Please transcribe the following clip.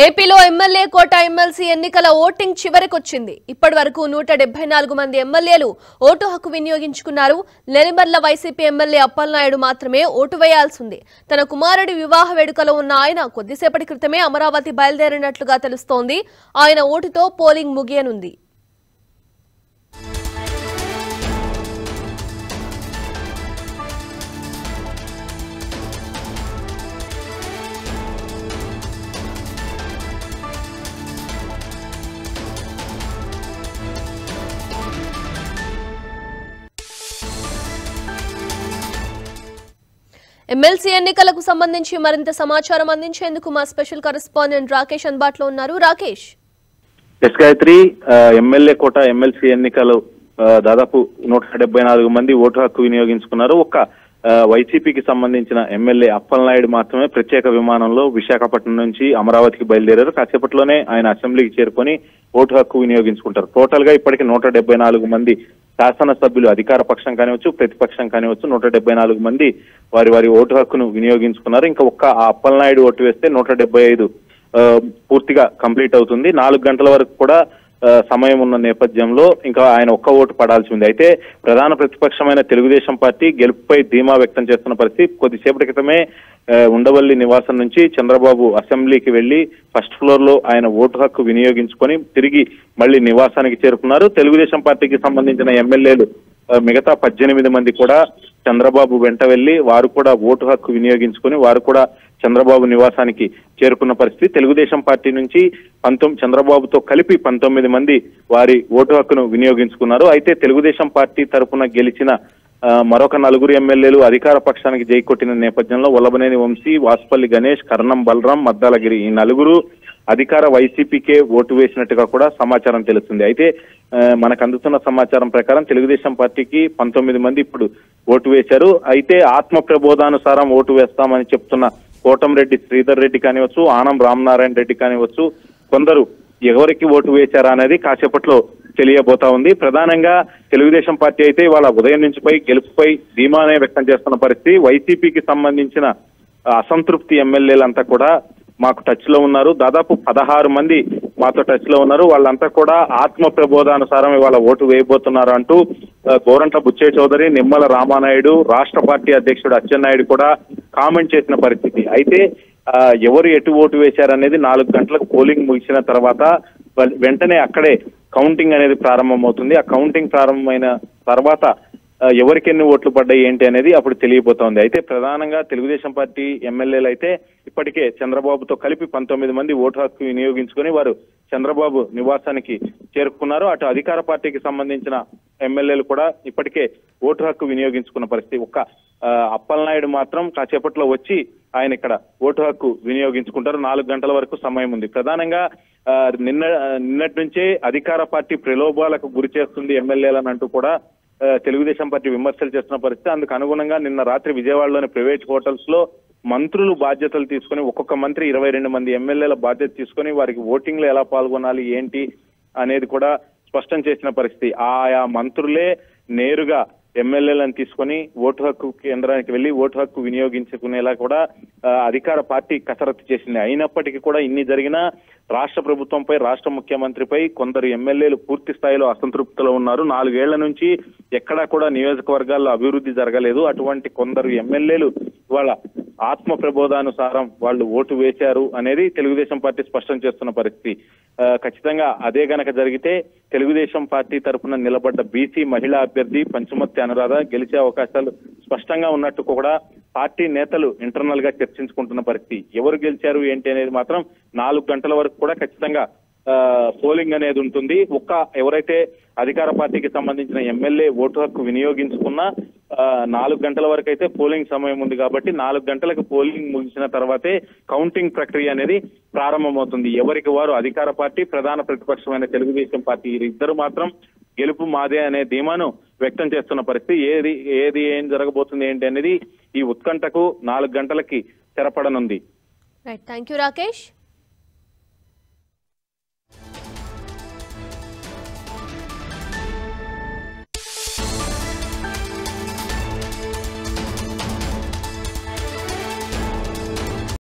ఏపీలో MLA quota MLC ఎన్నికల voting చివరికొచ్చింది ఇప్పటి వరకు నూట డెబ్బై నాలుగు మంది ఎమ్మెల్యేలు ఓటు హక్కు వినియోగించుకున్నారు నెరిమర్ల వైసీపీ ఎమ్మెల్యే అప్పలనాయుడు మాత్రమే ఓటు వేయాల్సింది తన కుమారుడి వివాహ వేడుకలో ఉన్న ఆయన కొద్దిసేపటి క్రితమే అమరావతి బయలుదేరినట్లుగా తెలుస్తోంది ఆయన ఓటుతో పోలింగ్ ముగియనుంది ఎమ్మెల్సీ ఎన్నికలకు సంబంధించి మరింత సమాచారం అందించేందుకు మా స్పెషల్ కరెస్పాండెంట్ రాకేష్ అందుబాటులో ఉన్నారు రాకేష్ ఎస్ గాయత్రి ఆ, ఎమ్మెల్యే కోట ఎమ్మెల్సీ ఎన్నికలు ఆ, దాదాపు నూట డెబ్బై నాలుగు మంది ఓటు హక్కు వినియోగించుకున్నారు ఒక్క ఆ, వైసీపీకి సంబంధించిన ఎమ్మెల్యే అప్పలనాయుడు మాత్రమే ప్రత్యేక విమానంలో విశాఖపట్నం నుంచి అమరావతికి బయలుదేరారు కాసేపట్లోనే ఆయన అసెంబ్లీకి చేరుకొని ఓటు హక్కు వినియోగించుకుంటారు టోటల్ గా ఇప్పటికి నూట డెబ్బై నాలుగు మంది శాసనసభ్యులు అధికార పక్షం కానివచ్చు ప్రతిపక్షం కానివచ్చు నూట డెబ్బై నాలుగు మంది వారి వారి ఓటు హక్కును వినియోగించుకున్నారు ఇంకా ఒక్క ఆ అప్పలనాయుడు ఓటు వేస్తే నూట డెబ్బై ఐదు ఆ, పూర్తిగా కంప్లీట్ అవుతుంది నాలుగు గంటల వరకు కూడా ఆ, సమయం ఉన్న నేపథ్యంలో ఇంకా ఆయన ఒక్క ఓటు పడాల్సి ఉంది అయితే ప్రధాన ప్రతిపక్షమైన తెలుగుదేశం పార్టీ గెలుపుపై ధీమా వ్యక్తం చేస్తున్న పరిస్థితి కొద్దిసేపటి క్రితమే ఆ, ఉండవల్లి నివాసం నుంచి చంద్రబాబు అసెంబ్లీకి వెళ్లి ఫస్ట్ ఫ్లోర్ లో ఆయన ఓటు హక్కు వినియోగించుకొని తిరిగి మళ్ళీ నివాసానికి చేరుకున్నారు తెలుగుదేశం పార్టీకి సంబంధించిన ఎమ్మెల్యేలు ఆ, మిగతా పద్దెనిమిది మంది కూడా చంద్రబాబు వెంట వెళ్లి వారు కూడా ఓటు హక్కు వినియోగించుకొని వారు కూడా చంద్రబాబు నివాసానికి చేరుకున్న పరిస్థితి తెలుగుదేశం పార్టీ నుంచి పంతొమ్మిది చంద్రబాబుతో కలిపి పంతొమ్మిది మంది వారి ఓటు హక్కును వినియోగించుకున్నారు అయితే తెలుగుదేశం పార్టీ తరఫున గెలిచిన ఆ, మరొక నలుగురు ఎమ్మెల్యేలు అధికార పక్షానికి జై కొట్టిన నేపథ్యంలో వల్లభనేని వంశీ వాసుపల్లి గణేష్ కర్ణం బలరాం మద్దాలగిరి ఈ నలుగురు అధికార వైసీపీకే ఓటు వేసినట్టుగా కూడా సమాచారం తెలుస్తుంది అయితే ఆ, మనకు అందుతున్న సమాచారం ప్రకారం తెలుగుదేశం పార్టీకి పంతొమ్మిది మంది ఇప్పుడు ఓటు వేశారు అయితే ఆత్మ ప్రబోధానుసారం ఓటు వేస్తామని చెప్తున్న కోటంరెడ్డి శ్రీధర్ రెడ్డి కానివచ్చు ఆనం రామనారాయణ రెడ్డి కానివచ్చు కొందరు ఎవరికి ఓటు వేశారా అనేది కాసేపట్లో తెలియబోతా ఉంది ప్రధానంగా తెలుగుదేశం పార్టీ అయితే ఇవాళ ఉదయం నుంచి పై గెలుపుపై ధీమానే వ్యక్తం చేస్తున్న పరిస్థితి వైసీపీకి సంబంధించిన అసంతృప్తి ఎమ్మెల్యేలంతా కూడా మాకు టచ్ లో ఉన్నారు దాదాపు పదహారు మంది మాతో టచ్ లో ఉన్నారు వాళ్ళంతా కూడా ఆత్మ ప్రబోధానుసారం ఇవాళ ఓటు వేయబోతున్నారు అంటూ ఆ, గోరంట్ల బుచ్చే చౌదరి నిమ్మల రామానాయుడు రాష్ట్ర పార్టీ అధ్యక్షుడు అచ్చెన్నాయుడు కూడా కామెంట్ చేసిన పరిస్థితి అయితే ఆ, ఎవరు ఎటు ఓటు వేశారనేది నాలుగు గంటలకు పోలింగ్ ముగిసిన తర్వాత వల్- వెంటనే అక్కడే కౌంటింగ్ అనేది ప్రారంభమవుతుంది ఆ కౌంటింగ్ ప్రారంభమైన తర్వాత ఆ, ఎవరికి ఎన్ని ఓట్లు పడ్డాయి ఏంటి అనేది అప్పుడు తెలియబోతోంది అయితే ప్రధానంగా తెలుగుదేశం పార్టీ ఎమ్మెల్యేలు అయితే ఇప్పటికే చంద్రబాబుతో కలిపి పంతొమ్మిది మంది ఓటు హక్కు వినియోగించుకొని వారు చంద్రబాబు నివాసానికి చేరుకున్నారు అటు అధికార పార్టీకి సంబంధించిన ఎమ్మెల్యేలు కూడా ఇప్పటికే ఓటు హక్కు వినియోగించుకున్న పరిస్థితి ఒక్క ఆ, అప్పలనాయుడు మాత్రం కాసేపట్లో వచ్చి ఆయన ఇక్కడ ఓటు హక్కు వినియోగించుకుంటారు నాలుగు గంటల వరకు సమయం ఉంది ప్రధానంగా ఆ, నిన్న నిన్నటి నుంచే అధికార పార్టీ ప్రలోభాలకు గురి చేస్తుంది ఎమ్మెల్యేలను అంటూ కూడా ఆ, తెలుగుదేశం పార్టీ విమర్శలు చేస్తున్న పరిస్థితి అందుకు అనుగుణంగా నిన్న రాత్రి విజయవాడలోని ప్రైవేట్ హోటల్స్ లో మంత్రులు బాధ్యతలు తీసుకొని ఒక్కొక్క మంత్రి ఇరవై రెండు మంది ఎమ్మెల్యేల బాధ్యత తీసుకొని వారికి ఓటింగ్ లో ఎలా పాల్గొనాలి ఏంటి అనేది కూడా స్పష్టం చేసిన పరిస్థితి ఆయా మంత్రులే నేరుగా ఎమ్మెల్యేలను తీసుకొని ఓటు హక్కు కేంద్రానికి వెళ్లి ఓటు హక్కు వినియోగించుకునేలా కూడా ఆ, అధికార పార్టీ కసరత్తు చేసింది అయినప్పటికీ కూడా ఇన్ని జరిగినా రాష్ట్ర ప్రభుత్వంపై రాష్ట్ర ముఖ్యమంత్రిపై కొందరు ఎమ్మెల్యేలు పూర్తి స్థాయిలో అసంతృప్తిలో ఉన్నారు నాలుగేళ్ల నుంచి ఎక్కడా కూడా నియోజకవర్గాల్లో అభివృద్ధి జరగలేదు అటువంటి కొందరు ఎమ్మెల్యేలు ఇవాళ ఆత్మ ప్రబోధానుసారం వాళ్ళు ఓటు వేశారు అనేది తెలుగుదేశం పార్టీ స్పష్టం చేస్తున్న పరిస్థితి ఆ, ఖచ్చితంగా అదే గనక జరిగితే తెలుగుదేశం పార్టీ తరఫున నిలబడ్డ బీసీ మహిళా అభ్యర్థి పంచుమర్తి అనురాధ గెలిచే అవకాశాలు స్పష్టంగా ఉన్నట్టు కూడా పార్టీ నేతలు ఇంటర్నల్ గా చర్చించుకుంటున్న పరిస్థితి ఎవరు గెలిచారు ఏంటి అనేది మాత్రం నాలుగు గంటల వరకు కూడా ఖచ్చితంగా ఆ, పోలింగ్ అనేది ఉంటుంది ఒక్క ఎవరైతే అధికార పార్టీకి సంబంధించిన ఎమ్మెల్యే ఓటు హక్కు వినియోగించుకున్నా ఆ, నాలుగు గంటల వరకు అయితే పోలింగ్ సమయం ఉంది కాబట్టి నాలుగు గంటలకు పోలింగ్ ముగిసిన తర్వాతే కౌంటింగ్ ప్రక్రియ అనేది ప్రారంభమవుతుంది ఎవరికి వారు అధికార పార్టీ ప్రధాన ప్రతిపక్షమైన తెలుగుదేశం పార్టీ ఇద్దరు మాత్రం గెలుపు మాదే అనే ధీమాను వ్యక్తం చేస్తున్న పరిస్థితి ఏది ఏది ఏం జరగబోతుంది ఏంటి అనేది ఈ ఉత్కంఠకు నాలుగు గంటలకి తెరపడనుంది రైట్ థ్యాంక్ యూ రాకేష్